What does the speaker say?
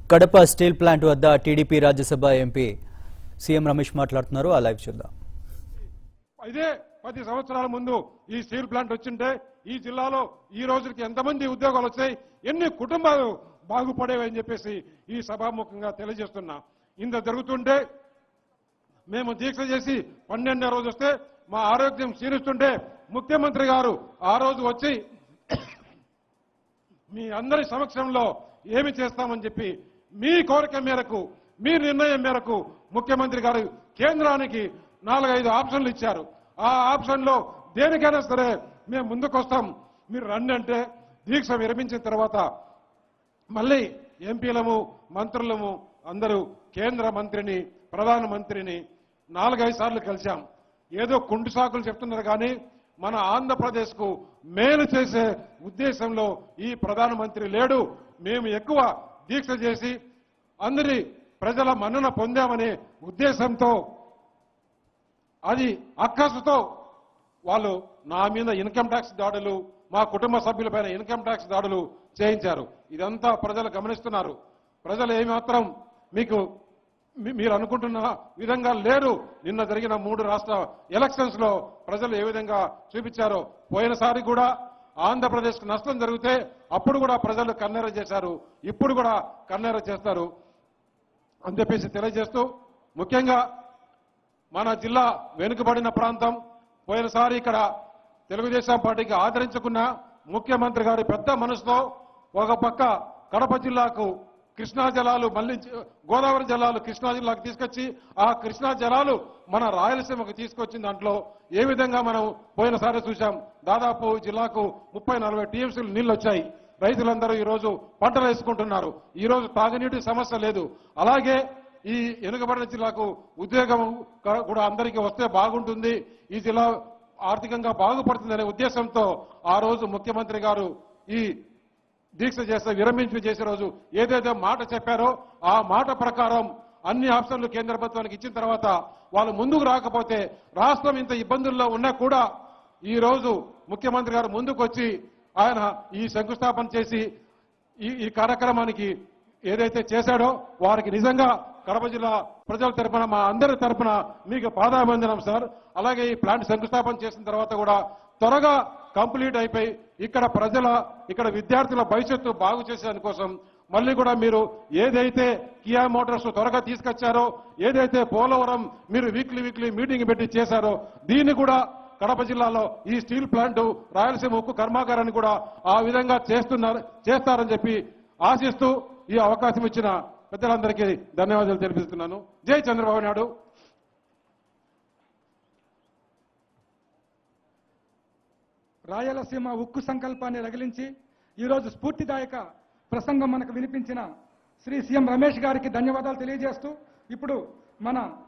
Kadapa steel plant వద్ద TDP Rajya Sabha MP CM Ramesh మాట్లాడుతున్నారు ఆ లైవ్ చూద్దాం ఇదే పది సంవత్సరాల ముందు ఈ స్టీల్ ప్లాంట్ వచ్చింటే ఈ జిల్లాలో ఈ రోజుకి ఎంతమంది ఉద్యోగాలు వచ్చాయి ఎన్ని కుటుంబాలు బాగుపడేవి అని చెప్పేసి ఈ సభాముఖంగా తెలియజేస్తున్నా ఇంత జరుగుతుంటే మేము దీక్ష చేసి పన్నెండో రోజు వస్తే మా ఆరోగ్యం క్షీణిస్తుంటే ముఖ్యమంత్రి గారు ఆ రోజు వచ్చి మీ అందరి సమక్షంలో ఏమి చేస్తామని చెప్పి మీ కోరిక మేరకు మీ నిర్ణయం మేరకు ముఖ్యమంత్రి గారు కేంద్రానికి నాలుగైదు ఆప్షన్లు ఇచ్చారు ఆ ఆప్షన్లో దేనికైనా సరే మేము ముందుకొస్తాం మీరు రండి అంటే దీక్ష విరమించిన తర్వాత మళ్ళీ ఎంపీలము మంత్రులము అందరూ కేంద్ర మంత్రిని ప్రధానమంత్రిని నాలుగైదు సార్లు కలిశాం ఏదో కుండు సాకులు చెప్తున్నారు కానీ మన ఆంధ్రప్రదేశ్కు మేలు చేసే ఉద్దేశంలో ఈ ప్రధానమంత్రి లేడు మేము ఎక్కువ దీక్ష చేసి అందరి ప్రజల మన్నన పొందామనే ఉద్దేశంతో అది అక్కసుతో వాళ్ళు నా మీద ఇన్కమ్ ట్యాక్స్ దాడులు మా కుటుంబ సభ్యులపైన ఇన్కమ్ ట్యాక్స్ దాడులు చేయించారు ఇదంతా ప్రజలు గమనిస్తున్నారు ప్రజలు ఏమాత్రం మీకు మీ- మీరు అనుకుంటున్న విధంగా లేరు నిన్న జరిగిన మూడు రాష్ట్ర ఎలక్షన్స్ లో ప్రజలు ఏ విధంగా చూపించారో పోయినసారి కూడా ఆంధ్రప్రదేశ్ కు నష్టం జరిగితే అప్పుడు కూడా ప్రజలు కన్నెర చేశారు ఇప్పుడు కూడా కన్నెర చేస్తారు అని చెప్పేసి తెలియజేస్తూ ముఖ్యంగా మన జిల్లా వెనుకబడిన ప్రాంతం పోయినసారి ఇక్కడ తెలుగుదేశం పార్టీకి ఆదరించుకున్న ముఖ్యమంత్రి గారి పెద్ద మనసుతో ఒక పక్క కడప జిల్లాకు కృష్ణా జలాలు మళ్ళీ గోదావరి జలాలు కృష్ణా జిల్లాకు తీసుకొచ్చి ఆ కృష్ణా జలాలు మన రాయలసీమకు తీసుకొచ్చిన దాంట్లో ఏ విధంగా మనం పోయినసారి చూశాం దాదాపు జిల్లాకు ముప్పై నలభై టీఎంసీలు నీళ్లు వచ్చాయి రైతులందరూ ఈ రోజు పంటలు వేసుకుంటున్నారు ఈ రోజు తాగునీటి సమస్య లేదు అలాగే ఈ వెనుకబడిన జిల్లాకు ఉద్యోగం క- కూడా అందరికీ వస్తే బాగుంటుంది ఈ జిల్లా ఆర్థికంగా బాగుపడుతుందనే ఉద్దేశంతో ఆ రోజు ముఖ్యమంత్రి గారు ఈ దీక్ష చేస్తే విరమించి చేసే రోజు ఏదైతే మాట చెప్పారో ఆ మాట ప్రకారం అన్ని ఆప్షన్లు కేంద్ర ప్రభుత్వానికి ఇచ్చిన తర్వాత వాళ్ళు ముందుకు రాకపోతే రాష్ట్రం ఇంత ఇబ్బందుల్లో ఉన్నా కూడా ఈ రోజు ముఖ్యమంత్రి గారు ముందుకు వచ్చి ఆయన ఈ శంకుస్థాపన చేసి ఈ ఈ కార్యక్రమానికి ఏదైతే చేశాడో వారికి నిజంగా కడప జిల్లా ప్రజల తరపున మా అందరి తరపున మీకు పాదాభివందనం సార్ అలాగే ఈ ప్లాంట్ శంకుస్థాపన చేసిన తర్వాత కూడా త్వరగా కంప్లీట్ అయిపోయి ఇక్కడ ప్రజల ఇక్కడ విద్యార్థుల భవిష్యత్తు బాగు చేసే దానికోసం మళ్ళీ కూడా మీరు ఏదైతే కియా మోటార్స్ త్వరగా తీసుకొచ్చారో ఏదైతే పోలవరం మీరు వీక్లీ వీక్లీ మీటింగ్ పెట్టి చేశారో దీన్ని కూడా కడప జిల్లాలో ఈ స్టీల్ ప్లాంట్ రాయలసీమ ఉక్కు కర్మాగారాన్ని కూడా ఆ విధంగా చేస్తున్నారు చేస్తారని చెప్పి ఆశిస్తూ ఈ అవకాశం ఇచ్చిన పెద్దలందరికీ ధన్యవాదాలు తెలిపిస్తున్నాను జై చంద్రబాబు నాయుడు రాయలసీమ ఉక్కు సంకల్పాన్ని రగిలించి ఈరోజు స్ఫూర్తిదాయక ప్రసంగం మనకు వినిపించిన శ్రీ సీఎం రమేష్ గారికి ధన్యవాదాలు తెలియజేస్తూ ఇప్పుడు మన